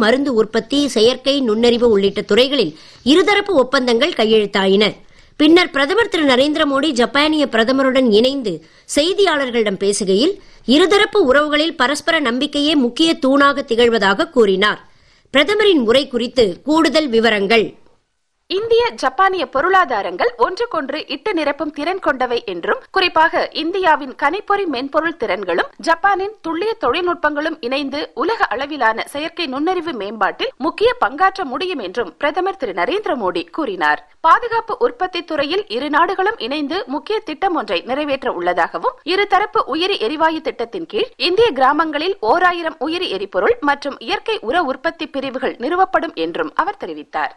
மருந்து உற்பத்தி செயற்கை நுண்ணறிவு உள்ளிட்ட துறைகளில் இருதரப்பு ஒப்பந்தங்கள் கையெழுத்தாயின பின்னர் பிரதமர் திரு நரேந்திர மோடி ஜப்பானிய பிரதமருடன் இணைந்து செய்தியாளர்களிடம் பேசுகையில் இருதரப்பு உறவுகளில் பரஸ்பர நம்பிக்கையே முக்கிய தூணாக திகழ்வதாக கூறினார் பிரதமரின் உரை குறித்து கூடுதல் விவரங்கள் இந்திய ஜப்பானிய பொருளாதாரங்கள் ஒன்றுக்கொன்று இட்டு நிரப்பும் திறன் கொண்டவை என்றும் குறிப்பாக இந்தியாவின் கணிப்பொறி மென்பொருள் திறன்களும் ஜப்பானின் துல்லிய தொழில்நுட்பங்களும் இணைந்து உலக அளவிலான செயற்கை நுண்ணறிவு மேம்பாட்டில் முக்கிய பங்காற்ற முடியும் என்றும் பிரதமர் திரு நரேந்திர மோடி கூறினார் பாதுகாப்பு உற்பத்தி துறையில் இரு நாடுகளும் இணைந்து முக்கிய திட்டம் ஒன்றை நிறைவேற்ற உள்ளதாகவும் இருதரப்பு உயிரி எரிவாயு திட்டத்தின் கீழ் இந்திய கிராமங்களில் ஓர் ஆயிரம் உயிரி எரிபொருள் மற்றும் இயற்கை உர உற்பத்தி பிரிவுகள் நிறுவப்படும் என்றும் அவர் தெரிவித்தார்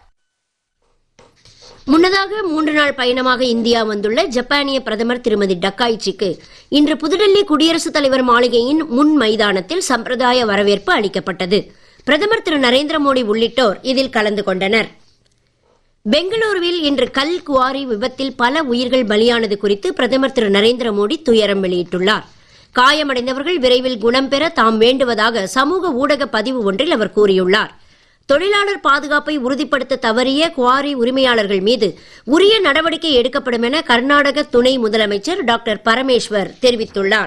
முன்னதாக மூன்று நாள் பயணமாக இந்தியா வந்துள்ள ஜப்பானிய பிரதமர் திருமதி டக்காய்ச்சிக்கு இன்று புதுடெல்லி குடியரசுத் தலைவர் மாளிகையின் முன் மைதானத்தில் சம்பிரதாய வரவேற்பு அளிக்கப்பட்டது பிரதமர் திரு நரேந்திர மோடி உள்ளிட்டோர் இதில் கலந்து கொண்டனர் பெங்களூருவில் இன்று கல் குவாரி விபத்தில் பல உயிர்கள் பலியானது குறித்து பிரதமர் திரு நரேந்திர மோடி துயரம் வெளியிட்டுள்ளார் காயமடைந்தவர்கள் விரைவில் குணம் பெற தாம் வேண்டுவதாக சமூக ஊடக பதிவு ஒன்றில் அவர் கூறியுள்ளார் தொழிலாளர் பாதுகாப்பை உறுதிப்படுத்த தவறிய குவாரி உரிமையாளர்கள் மீது உரிய நடவடிக்கை எடுக்கப்படும் என கர்நாடக துணை முதலமைச்சர் டாக்டர் பரமேஸ்வர் தெரிவித்துள்ளார்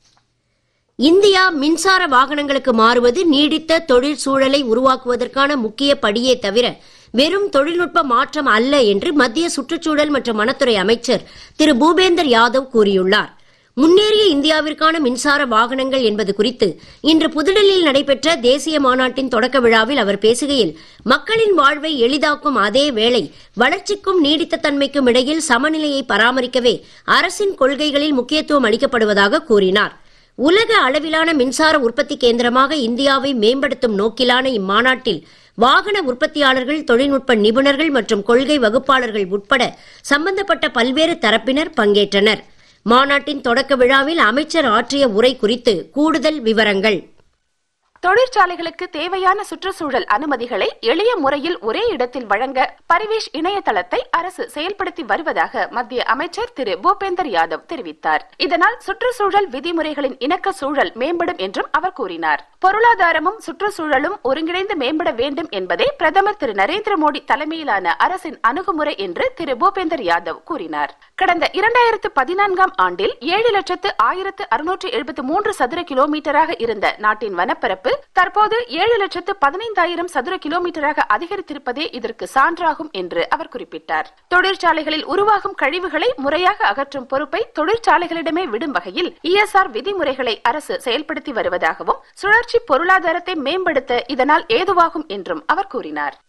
இந்தியா மின்சார வாகனங்களுக்கு மாறுவது நீடித்த தொழில் சூழலை உருவாக்குவதற்கான முக்கிய படியே தவிர வெறும் தொழில்நுட்ப மாற்றம் அல்ல என்று மத்திய சுற்றுச்சூழல் மற்றும் வனத்துறை அமைச்சர் திரு பூபேந்தர் யாதவ் கூறியுள்ளார் முன்னேறிய இந்தியாவிற்கான மின்சார வாகனங்கள் என்பது குறித்து இன்று புதுடெல்லியில் நடைபெற்ற தேசிய மாநாட்டின் தொடக்க விழாவில் அவர் பேசுகையில் மக்களின் வாழ்வை எளிதாக்கும் அதே வேளை வளர்ச்சிக்கும் நீடித்த தன்மைக்கும் இடையில் சமநிலையை பராமரிக்கவே அரசின் கொள்கைகளில் முக்கியத்துவம் அளிக்கப்படுவதாக கூறினார் உலக அளவிலான மின்சார உற்பத்தி கேந்திரமாக இந்தியாவை மேம்படுத்தும் நோக்கிலான இம்மாநாட்டில் வாகன உற்பத்தியாளர்கள் தொழில்நுட்ப நிபுணர்கள் மற்றும் கொள்கை வகுப்பாளர்கள் உட்பட சம்பந்தப்பட்ட பல்வேறு தரப்பினர் பங்கேற்றனர் மாநாட்டின் தொடக்க விழாவில் அமைச்சர் ஆற்றிய உரை குறித்து கூடுதல் விவரங்கள் தொழிற்சாலைகளுக்கு தேவையான சுற்றுச்சூழல் அனுமதிகளை எளிய முறையில் ஒரே இடத்தில் வழங்க பரிவேஷ் இணையதளத்தை அரசு செயல்படுத்தி வருவதாக மத்திய அமைச்சர் திரு பூபேந்தர் யாதவ் தெரிவித்தார் இதனால் சுற்றுச்சூழல் விதிமுறைகளின் இணக்க சூழல் மேம்படும் என்றும் அவர் கூறினார் பொருளாதாரமும் சுற்றுச்சூழலும் ஒருங்கிணைந்து மேம்பட வேண்டும் என்பதே பிரதமர் திரு நரேந்திர மோடி தலைமையிலான அரசின் அணுகுமுறை என்று திரு பூபேந்தர் யாதவ் கூறினார் கடந்த இரண்டாயிரத்து பதினான்காம் ஆண்டில் ஏழு லட்சத்து ஆயிரத்து அறுநூற்று எழுபத்து மூன்று சதுர கிலோமீட்டராக இருந்த நாட்டின் வனப்பரப்பு தற்போது ஏழு லட்சத்து பதினைந்தாயிரம் சதுர கிலோமீட்டராக அதிகரித்திருப்பதே இதற்கு சான்றாகும் என்று அவர் குறிப்பிட்டார் தொழிற்சாலைகளில் உருவாகும் கழிவுகளை முறையாக அகற்றும் பொறுப்பை தொழிற்சாலைகளிடமே விடும் வகையில் இஎஸ்ஆர் விதிமுறைகளை அரசு செயல்படுத்தி வருவதாகவும் சுழற்சி பொருளாதாரத்தை மேம்படுத்த இதனால் ஏதுவாகும் என்றும் அவர் கூறினார்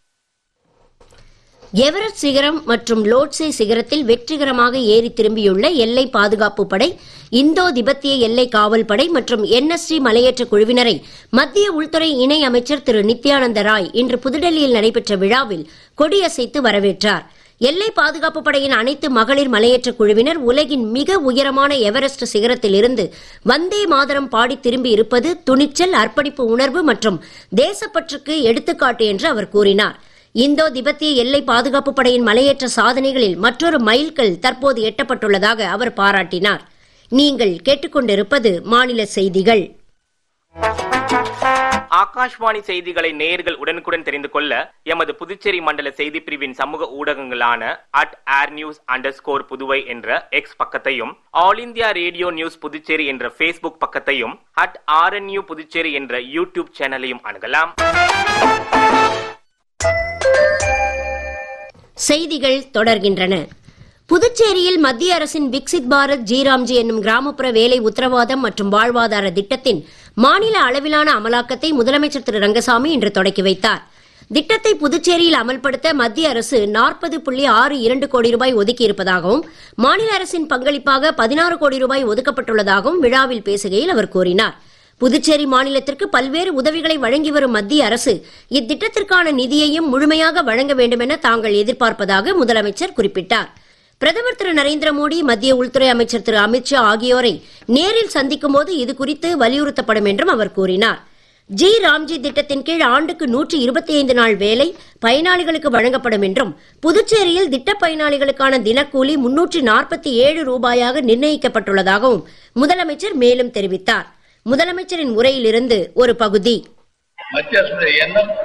எவரெஸ்ட் சிகரம் மற்றும் லோட்சே சிகரத்தில் வெற்றிகரமாக ஏறி திரும்பியுள்ள எல்லை பாதுகாப்பு படை இந்தோ திபெத்திய எல்லை காவல் படை மற்றும் என்எஸ்டி மலையேற்ற குழுவினரை மத்திய உள்துறை இணை அமைச்சர் திரு நித்யானந்த ராய் இன்று புதுடெல்லியில் நடைபெற்ற விழாவில் கொடியசைத்து வரவேற்றார் எல்லை பாதுகாப்பு படையின் அனைத்து மகளிர் மலையேற்ற குழுவினர் உலகின் மிக உயரமான எவரெஸ்ட் சிகரத்தில் இருந்து வந்தே மாதரம் பாடி திரும்பி இருப்பது துணிச்சல் அர்ப்பணிப்பு உணர்வு மற்றும் தேசப்பற்றுக்கு எடுத்துக்காட்டு என்று அவர் கூறினார் இந்தோ திபெத்திய எல்லை பாதுகாப்பு படையின் மலையேற்ற சாதனைகளில் மற்றொரு மைல்கல் தற்போது எட்டப்பட்டுள்ளதாக அவர் பாராட்டினார் நீங்கள் கேட்டுக்கொண்டிருப்பது மாநில செய்திகள் ஆகாஷ்வாணி செய்திகளை நேயர்கள் உடனுக்குடன் தெரிந்து கொள்ள எமது புதுச்சேரி மண்டல செய்தி பிரிவின் சமூக ஊடகங்களான at air news under Puduvai என்ற எக்ஸ் பக்கத்தையும் All India Radio news Puducherry என்ற ஃபேஸ்புக் பக்கத்தையும் அட் ஆர்என்யூ புதுச்சேரி என்ற யூடியூப் சேனலையும் அணுகலாம் செய்திகள் தொடர்கின்றன புதுச்சேரியில் மத்திய அரசின் விக்சித் பாரத் ஜீராம்ஜி என்னும் கிராமப்புற வேலை உத்தரவாதம் மற்றும் வாழ்வாதார திட்டத்தின் மாநில அளவிலான அமலாக்கத்தை முதலமைச்சர் திரு ரங்கசாமி இன்று தொடக்கி வைத்தார் திட்டத்தை புதுச்சேரியில் அமல்படுத்த மத்திய அரசு நாற்பது புள்ளி ஆறு இரண்டு கோடி ரூபாய் ஒதுக்கியிருப்பதாகவும் மாநில அரசின் பங்களிப்பாக பதினாறு கோடி ரூபாய் ஒதுக்கப்பட்டுள்ளதாகவும் விழாவில் பேசுகையில் அவர் கூறினார் புதுச்சேரி மாநிலத்திற்கு பல்வேறு உதவிகளை வழங்கி வரும் மத்திய அரசு இத்திட்டத்திற்கான நிதியையும் முழுமையாக வழங்க வேண்டும் என தாங்கள் எதிர்பார்ப்பதாக முதலமைச்சர் குறிப்பிட்டார் பிரதமர் திரு நரேந்திர மோடி மத்திய உள்துறை அமைச்சர் திரு அமித்ஷா ஆகியோரை நேரில் சந்திக்கும் போது இது குறித்து வலியுறுத்தப்படும் என்றும் அவர் கூறினார் ஜி ராம்ஜி திட்டத்தின் கீழ் ஆண்டுக்கு நூற்றி இருபத்தி ஐந்து நாள் வேலை பயனாளிகளுக்கு வழங்கப்படும் என்றும் புதுச்சேரியில் திட்ட பயனாளிகளுக்கான தினக்கூலி முன்னூற்றி நாற்பத்தி ஏழு ரூபாயாக நிர்ணயிக்கப்பட்டுள்ளதாகவும் முதலமைச்சர் மேலும் தெரிவித்தார் முதலமைச்சரின் உரையிலிருந்து ஒரு பகுதி மத்திய அரசுடைய எண்ணம்